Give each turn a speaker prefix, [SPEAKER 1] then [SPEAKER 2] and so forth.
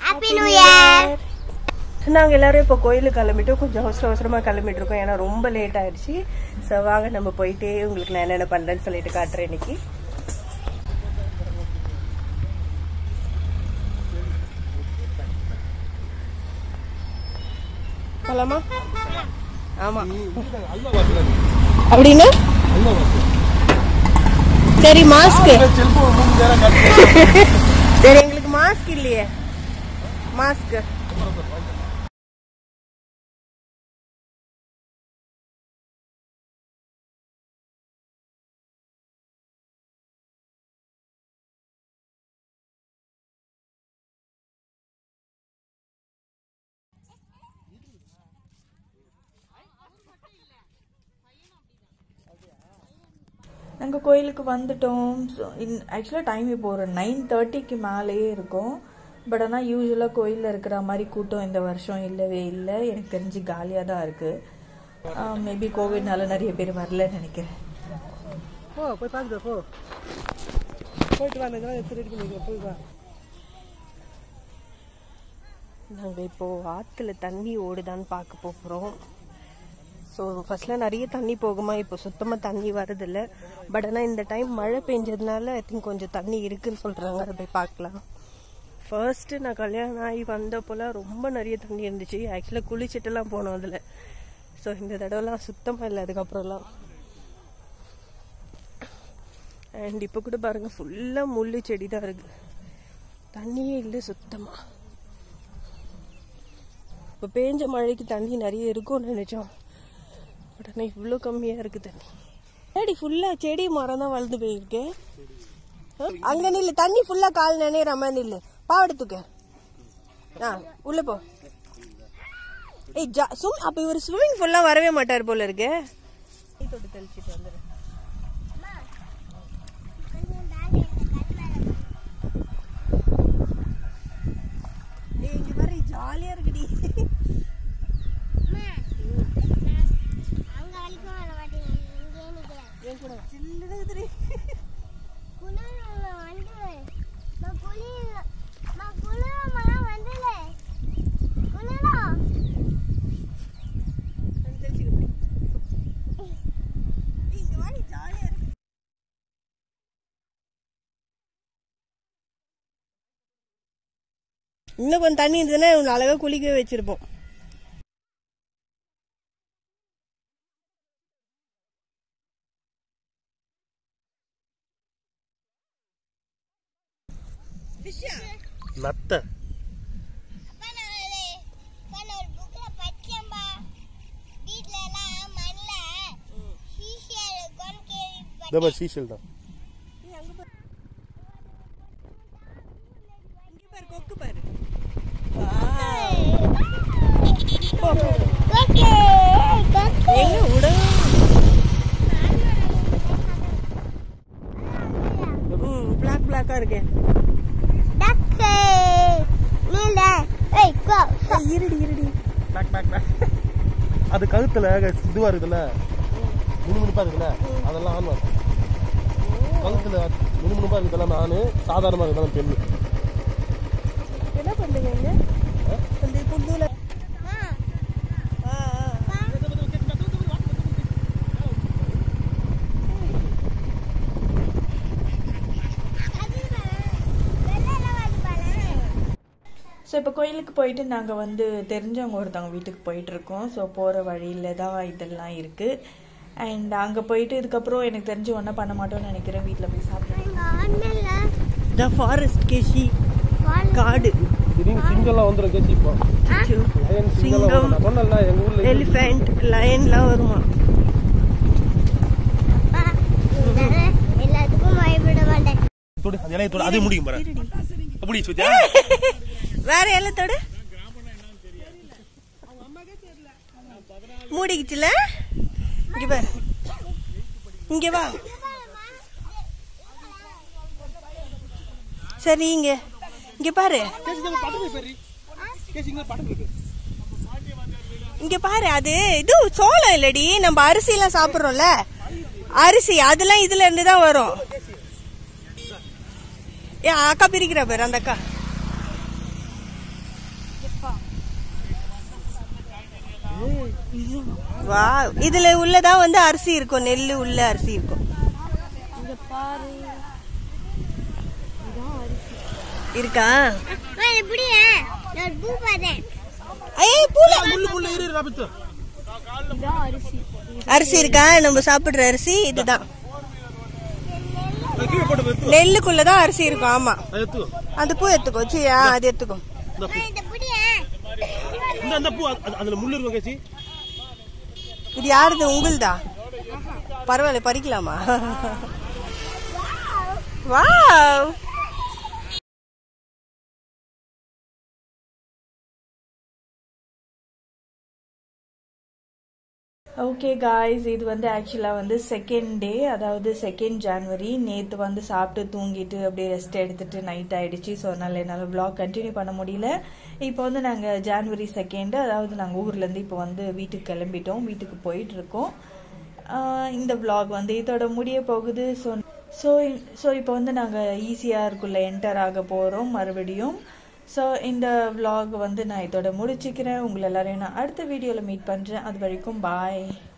[SPEAKER 1] Happy new year
[SPEAKER 2] நாங்கள் எல்லாரும் இப்போ கோயிலுக்கு கிளம்பிட்டோம் கொஞ்சம் அவசர அவசரமாக கிளம்பிட்டு இருக்கோம் ஏன்னா ரொம்ப லேட் ஆயிடுச்சு ஸோ வாங்க நம்ம போயிட்டே உங்களுக்கு நான் என்னென்ன பண்ணுறேன்னு சொல்லிட்டு காட்டுறேன் இன்னைக்கு போலாமா ஆமா அப்படின்னு சரி மாஸ்க் சரி எங்களுக்கு மாஸ்க் இல்லையே மாஸ்க்
[SPEAKER 3] நாங்கள் கோயிலுக்கு வந்துட்டோம் ஸோ இன் ஆக்சுவலாக டைம் இப்போ ஒரு நைன் தேர்ட்டிக்கு மேலேயே இருக்கும் பட் ஆனால் யூஸ்வலாக கோயிலில் இருக்கிற மாதிரி கூட்டம் இந்த வருஷம் இல்லவே இல்லை எனக்கு தெரிஞ்சு காலியாக தான் இருக்குது மேபி கோவிட்னால நிறைய பேர் வரலன்னு நினைக்கிறேன்
[SPEAKER 2] போ போய் பார்த்துட்டு போ போயிட்டு வா இதெல்லாம் எடுத்துட்டு இருக்கு போய் வா நாங்கள் இப்போ ஆற்றுல தண்ணி ஓடுதான்னு பார்க்க போகிறோம் ஸோ ஃபர்ஸ்ட்லாம் நிறைய தண்ணி போகுமா இப்போ சுத்தமாக தண்ணி வரதில்ல பட் ஆனால் இந்த டைம் மழை பெஞ்சதுனால ஐ திங்க் கொஞ்சம் தண்ணி இருக்குன்னு சொல்கிறாங்க அதை போய் பார்க்கலாம் ஃபர்ஸ்ட்டு நான் கல்யாணம் ஆகி வந்தப்போலாம் ரொம்ப நிறைய தண்ணி இருந்துச்சு ஆக்சுவலாக குளிச்சுட்டுலாம் போனோம் அதில் ஸோ இந்த தடவைலாம் சுத்தமாக இல்லை அதுக்கப்புறம்லாம் அண்ட் இப்போ கூட பாருங்க ஃபுல்லாக முள்ளு செடி தான் இருக்கு தண்ணியே இல்லை சுத்தமாக இப்போ பேஞ்ச மழைக்கு தண்ணி நிறைய இருக்கும்னு நினைச்சோம் பட் ஆனால் இவ்வளோ கம்மியாக இருக்கு தண்ணி ஏடி ஃபுல்லாக செடி மரம் தான் வளர்ந்து போயிருக்கு அங்கே நில்லு தண்ணி ஃபுல்லாக கால் நினைக்கிற மாதிரி நில்லு பாவடத்துக்கு ஆ உள்ள போ ஏய் ஜா சும் அப்போ இவர் ஸ்விம்மிங் ஃபுல்லாக வரவே மாட்டார் போல இருக்கு தொட்டு தெளிச்சிட்டு வந்துடு ஏய் இங்க பாரு ஜாலியா இருக்குடி
[SPEAKER 1] அங்க வரைக்கும் வர மாட்டேங்க இங்கே நிக்கிறேன்
[SPEAKER 2] என் கூட சில்லுன்னு இருக்குடி
[SPEAKER 1] குளிர் வந்து நான் குளிர் நான் குளிர் மரம் வந்துல குளிரா
[SPEAKER 2] தண்ணி தெளிச்சுக்க போடி. ஏய், இங்க வாடி ஜாலியா இருக்கு இன்னும் கொஞ்சம் தண்ணி இருந்ததுன்னா உன்னை அழகா குளிக்கவே வச்சிருப்போம்
[SPEAKER 4] நத்த
[SPEAKER 1] அப்பா நான் ஒரு அப்பா நான் ஒரு புக்ல படிச்சேன்பா வீட்ல எல்லாம் மண்ல சீசியா இருக்கும்னு கேள்விப்பட்டேன்
[SPEAKER 4] இந்த மாதிரி சீசல் தான்
[SPEAKER 2] இங்க பாரு கொக்கு பாரு
[SPEAKER 1] ஓகே
[SPEAKER 2] எங்க விட ம் பிளாக் பிளாக்கா இருக்கேன்
[SPEAKER 1] டக்கு நீல ஏய் கோ
[SPEAKER 2] ஏய், இருடி இருடி
[SPEAKER 4] பேக் பேக் பேக் அது கழுத்துல இதுவா இருக்குல்ல முணுமுணுப்பா இருக்குல்ல அதெல்லாம் ஆண் வரும் கழுத்துல முணுமுணுப்பா இருக்குது எல்லாமே ஆணு சாதாரணமா இருக்கிறதெல்லாம் பெண்ணு
[SPEAKER 2] என்ன பண்றீங்க இங்க அந்த குண்டுல ஆ ஆ
[SPEAKER 3] ஸோ இப்போ கோயிலுக்கு போயிட்டு நாங்கள் வந்து தெரிஞ்சவங்க ஒருத்தவங்க வீட்டுக்கு போயிட்டுருக்கோம் ஸோ போகிற வழியில் தான் இதெல்லாம் இருக்குது அண்ட் அங்கே போயிட்டு இதுக்கப்புறம் எனக்கு தெரிஞ்சு ஒன்றும் பண்ண மாட்டோம்னு நினைக்கிறேன் வீட்டில் போய் சாப்பிடுறேன்
[SPEAKER 2] த ஃபாரஸ்ட் கேஷி காடு
[SPEAKER 4] திடீர்னு சிங்கம்லாம் வந்துடும் கேச்சு இப்போ லயன் சிங்கம்லாம்
[SPEAKER 2] சிங்கம்
[SPEAKER 4] வரும். நான் சொன்னேன்ல எங்க ஊர்ல
[SPEAKER 2] எலிஃபென்ட் லயன்லாம் வருமா
[SPEAKER 1] எல்லாத்துக்கும் பயப்பட மாட்டேன்
[SPEAKER 4] தொடு அது இலையை தொடு அதே முடியும் பாரு அப்படி சுத்தியா
[SPEAKER 2] வேற எல்லாத்தோட மூடிக்கிச்சுல இங்க பாரு இங்க வா சரி இங்க இங்க பாரு இங்க பாரு அது இது சோளம் இல்லடி நம்ம அரிசி எல்லாம் சாப்பிடுறோம்ல அரிசி அதெல்லாம் இதுல இருந்து தான் வரும் ஏ அக்கா பிரிக்கிறா பாரு அந்த அக்கா வா இதுல உள்ளதான் வந்து அரிசி இருக்கும் நெல்லு உள்ள அரிசி இருக்கும்
[SPEAKER 1] இங்க பாரு
[SPEAKER 2] இருக்கா
[SPEAKER 1] அம்மா, இது புடிய நான் ஒரு பூ பார்த்தேன்
[SPEAKER 2] ஐய் பூல
[SPEAKER 4] முள்ளு முள்ளு இரு ராபித்து
[SPEAKER 1] இதான் அரிசி
[SPEAKER 2] அரிசி இருக்கா நம்ம சாப்பிடுற அரிசி இதுதான்
[SPEAKER 4] கீழே போட்டு எடுத்து
[SPEAKER 2] நெல்லுக்குள்ளதான் அரிசி இருக்கும் ஆமா
[SPEAKER 4] அது எடுத்து
[SPEAKER 2] அந்த பூ எடுத்துக்கோ சியா அது எடுத்துக்கோ
[SPEAKER 4] இந்த பூ
[SPEAKER 1] இந்த புடிய
[SPEAKER 4] இந்த அந்த பூ அது- அது- அதுல முள்ளு இருக்கும் கேச்சி
[SPEAKER 2] இது யாருது உங்களுதா பரவாயில்ல பறிக்கலாமா வாவ்
[SPEAKER 3] ஓகே காய்ஸ் இது வந்து ஆக்சுவலாக வந்து செகண்ட் டே அதாவது செகண்ட் ஜான்வரி நேற்று வந்து சாப்பிட்டு தூங்கிட்டு அப்படியே ரெஸ்ட் எடுத்துட்டு நைட் ஆயிடுச்சு ஸோ அதனால் என்னால் vlog கண்டினியூ பண்ண முடியல இப்போ வந்து நாங்கள் ஜான்வரி செகண்டு அதாவது நாங்கள் ஊர்லேருந்து இப்போ வந்து வீட்டுக்கு கிளம்பிட்டோம் வீட்டுக்கு போயிட்டு இருக்கோம் ஆஹ் இந்த vlog வந்து இதோட முடிய போகுது ஸோ ஸோ ஸோ இப்போ வந்து நாங்கள் ஈஸியாருக்குள்ளே என்டர் ஆக போகிறோம் மறுபடியும் ஸோ இந்த vlog வந்து நான் இதோட முடிச்சுக்கிறேன் உங்களை எல்லாரையும் நான் அடுத்த வீடியோவில் மீட் பண்ணுறேன் அது வரைக்கும் பாய்